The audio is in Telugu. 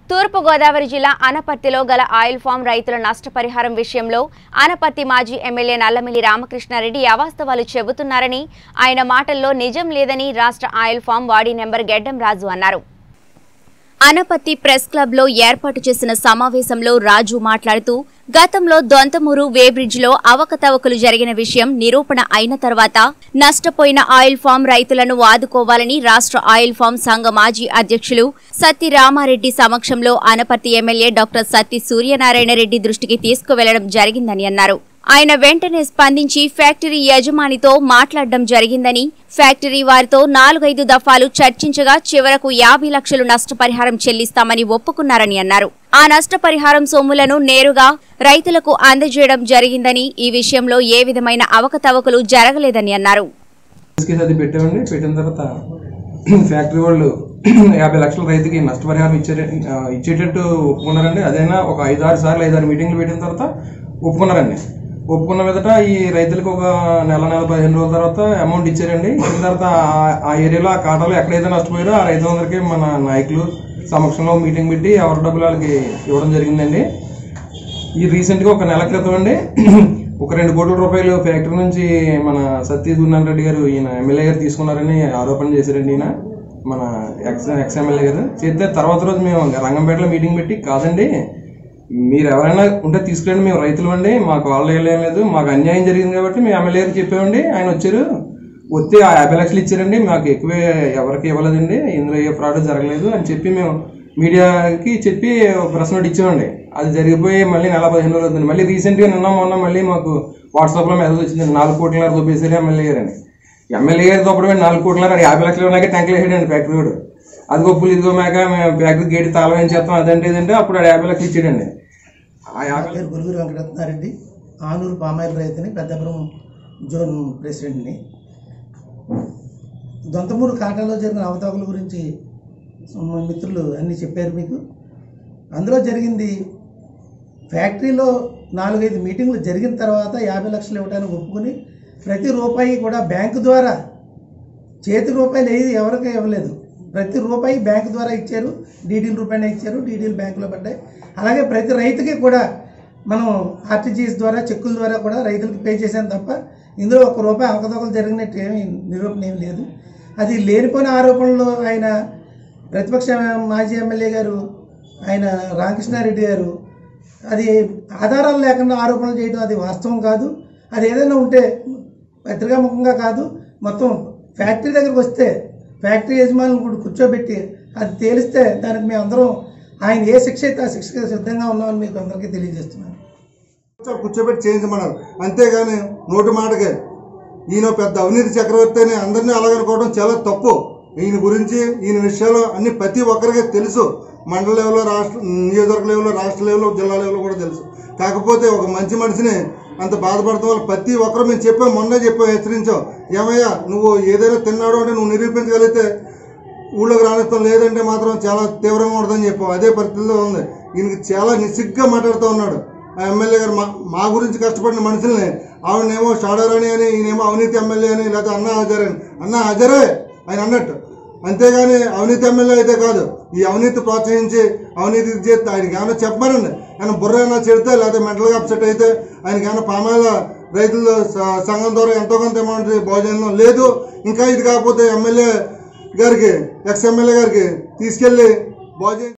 తూర్పుగోదావరి జిల్లా అనపర్తిలో గల ఆయిల్ ఫామ్ రైతుల నష్టపరిహారం విషయంలో అనపర్తి మాజీ ఎమ్మెల్యే నల్లమిల్లి రామకృష్ణారెడ్డి అవాస్తవాలు చెబుతున్నారని ఆయన మాటల్లో నిజం లేదని రాష్ట్ర ఆయిల్ ఫామ్ వార్డీ నెంబర్ గెడ్డం రాజు అన్నారు అనపత్తి ప్రెస్ క్లబ్ లో ఏర్పాటు చేసిన సమావేశంలో రాజు మాట్లాడుతూ గతంలో దొంతమూరు వేబ్రిడ్జ్ లో అవకతవకలు జరిగిన విషయం నిరూపణ అయిన తర్వాత నష్టపోయిన ఆయిల్ ఫామ్ రైతులను ఆదుకోవాలని రాష్ట్ర ఆయిల్ ఫామ్ సంఘ మాజీ అధ్యక్షులు సత్తి రామారెడ్డి సమక్షంలో అనపర్తి ఎమ్మెల్యే డాక్టర్ సత్తి సూర్యనారాయణ రెడ్డి దృష్టికి తీసుకువెళ్లడం జరిగిందని అన్నారు ఆయన వెంటనే స్పందించి ఫ్యాక్టరీ యజమానితో మాట్లాడడం జరిగిందని ఫ్యాక్టరీ వారితో నాలుగైదు దఫాలు చర్చించగా చివరకు యాభై లక్షలు నష్టపరిహారం చెల్లిస్తామని ఒప్పుకున్నారని అన్నారు ఆ నష్టపరిహారం సొమ్ములను నేరుగా రైతులకు అందజేయడం జరిగిందని ఈ విషయంలో ఏ విధమైన అవకతవకలు జరగలేదని అన్నారు కేసు అది పెట్టామండి పెట్టిన తర్వాత ఫ్యాక్టరీ వాళ్ళు యాభై లక్షల రైతుకి నష్టపరిహారం ఇచ్చే ఆ, ఇచ్చేటట్టు ఒప్పుకున్నారండి అదైనా ఒక ఐదు ఆరు సార్లు ఐదు ఆరు మీటింగ్లు పెట్టిన తర్వాత ఒప్పుకున్నారండి ఒప్పుకున్న మీదట ఈ రైతులకు ఒక నెల నెల పదిహేను రోజుల తర్వాత అమౌంట్ ఇచ్చారండి ఇచ్చిన తర్వాత ఆ- ఆ ఏరియాలో ఆ ఖాతాలో ఎక్కడైతే నష్టపోయారో ఆ రైతులందరికీ మన నాయకులు సమక్షంలో మీటింగ్ పెట్టి ఎవరి డబ్బులు వాళ్ళకి ఇవ్వడం జరిగిందండి ఈ రీసెంట్ గా ఒక నెల క్రితం అండి ఒక రెండు కోట్ల రూపాయలు ఫ్యాక్టరీ నుంచి మన సతీ గురునాథ్ రెడ్డి గారు ఈయన ఎమ్మెల్యే గారు తీసుకున్నారని ఆరోపణ చేశారండి ఈయన మన ఎక్స్ ఎక్స్ ఎమ్మెల్యే గారు చేస్తే తర్వాత రోజు మేము రంగంపేటలో మీటింగ్ పెట్టి కాదండి మీరు ఎవరైనా ఉంటే తీసుకురండి మేము రైతులు అండి మాకు వాళ్ళు ఏం లేదు మాకు అన్యాయం జరిగింది కాబట్టి మేము ఎమ్మెల్యే గారికి చెప్పామండి ఆయన వచ్చారు వస్తే ఆ యాభై లక్షలు ఇచ్చారండి మాకు ఎక్కువే ఎవరికి ఇవ్వలేదండి ఇందులో ఏ ఫ్రాడ్ జరగలేదు అని చెప్పి మేము మీడియాకి చెప్పి ఒక ప్రెస్ నోట్ ఇచ్చామండి అది జరిగిపోయి మళ్ళీ నెల పదిహేను రోజులు అవుతుంది మళ్ళీ రీసెంట్గా నిన్న మొన్న మళ్ళీ మాకు వాట్సాప్లో మెసేజ్ వచ్చింది నాలుగు కోట్ల చూపేసారు ఎమ్మెల్యే గారు అని ఎమ్మెల్యే గారి తోపడమే నాలుగు కోట్ల యాభై లక్షలు ఉన్నాక ట్యాంకులు వేసాడండి ఫ్యాక్టరీ కూడా అదిగో పులి ఇదిగో మేక మేము ఫ్యాక్టరీ గేట్ తాళం ఏం చేస్తాం అదంటే ఇదంటే అప్పుడు ఆడు యాభై లక్షలు ఇచ్చాడండి ఆ యాభై పేరు గురుగురు వెంకటరత్నారెడ్డి ఆనూరు పామాయిల్ రైతుని పెద్దపురం జోన్ ప్రెసిడెంట్ని దొంతమూరు కాటాలో జరిగిన అవతవకల గురించి మా మిత్రులు అన్నీ చెప్పారు మీకు అందులో జరిగింది ఫ్యాక్టరీలో నాలుగైదు మీటింగ్లు జరిగిన తర్వాత యాభై లక్షలు ఇవ్వడానికి ఒప్పుకొని ప్రతి రూపాయి కూడా బ్యాంకు ద్వారా చేతి రూపాయలు ఏది ఎవరికి ఇవ్వలేదు ప్రతి రూపాయి బ్యాంకు ద్వారా ఇచ్చారు డీడీల రూపాయనే ఇచ్చారు డీడీలు బ్యాంకులో పడ్డాయి అలాగే ప్రతి రైతుకి కూడా మనం ఆర్టీజీఎస్ ద్వారా చెక్కుల ద్వారా కూడా రైతులకు పే చేశాం తప్ప ఇందులో ఒక రూపాయి అవకతవకలు జరిగినట్టు ఏమీ నిరూపణ ఏమి లేదు అది లేనిపోయిన ఆరోపణలు ఆయన ప్రతిపక్ష మాజీ ఎమ్మెల్యే గారు ఆయన రామకృష్ణారెడ్డి గారు అది ఆధారాలు లేకుండా ఆరోపణలు చేయడం అది వాస్తవం కాదు అది ఏదైనా ఉంటే పత్రికాముఖంగా కాదు మొత్తం ఫ్యాక్టరీ దగ్గరకు వస్తే ఫ్యాక్టరీ యజమానులు కూడా కూర్చోబెట్టి అది తేలిస్తే దానికి మేము అందరం ఆయన ఏ శిక్ష అయితే ఆ శిక్షకు సిద్ధంగా ఉన్నామని మీకు అందరికీ తెలియజేస్తున్నాను కూర్చో- కూర్చోబెట్టి చేయించమన్నారు అంతేగాని నోటి మాటకే ఈయన పెద్ద అవినీతి చక్రవర్తి అని అందరినీ అలాగనుకోవడం చాలా తప్పు ఈయన గురించి ఈయన విషయాలు అన్ని ప్రతి ఒక్కరికి తెలుసు మండల లెవెల్లో రాష్ట్ర నియోజకవర్గ లెవెల్లో రాష్ట్ర లెవెల్లో జిల్లా లెవెల్లో కూడా తెలుసు కాకపోతే ఒక మంచి మనిషిని అంత బాధపడటం వల్ల ప్రతి ఒక్కరు మేము చెప్పాం మొన్నే చెప్పాం హెచ్చరించాం ఏమయ్యా నువ్వు ఏదైనా తిన్నాడు అంటే నువ్వు నిరూపించగలిగితే ఊళ్ళోకి రానిస్తాం లేదంటే మాత్రం చాలా తీవ్రంగా ఉండదని చెప్పాం అదే పరిస్థితిలో ఉంది ఈయనకి చాలా నిసిగ్గా మాట్లాడుతూ ఉన్నాడు ఆ ఎమ్మెల్యే గారు మా మా గురించి కష్టపడిన మనుషుల్ని ఆవిడనేమో షాడోరాణి అని ఈయనేమో అవినీతి ఎమ్మెల్యే అని లేకపోతే అన్నా హజారే అని అన్నా హజారే ఆయన అన్నట్టు అంతేగాని అవినీతి ఎమ్మెల్యే అయితే కాదు ఈ అవినీతి ప్రోత్సహించి అవినీతి ఇది చేస్తే ఆయనకి ఏమైనా చెప్పమనండి ఆయన బుర్ర ఏమైనా చెడితే లేకపోతే మెంటల్గా అప్సెట్ అయితే ఆయనకి ఏమైనా పామాయిల రైతుల స- సంఘం ద్వారా ఎంతో కొంత అమౌంట్ భోజనం లేదు ఇంకా ఇది కాకపోతే ఎమ్మెల్యే గారికి ఎక్స్ ఎమ్మెల్యే గారికి తీసుకెళ్లి భోజనం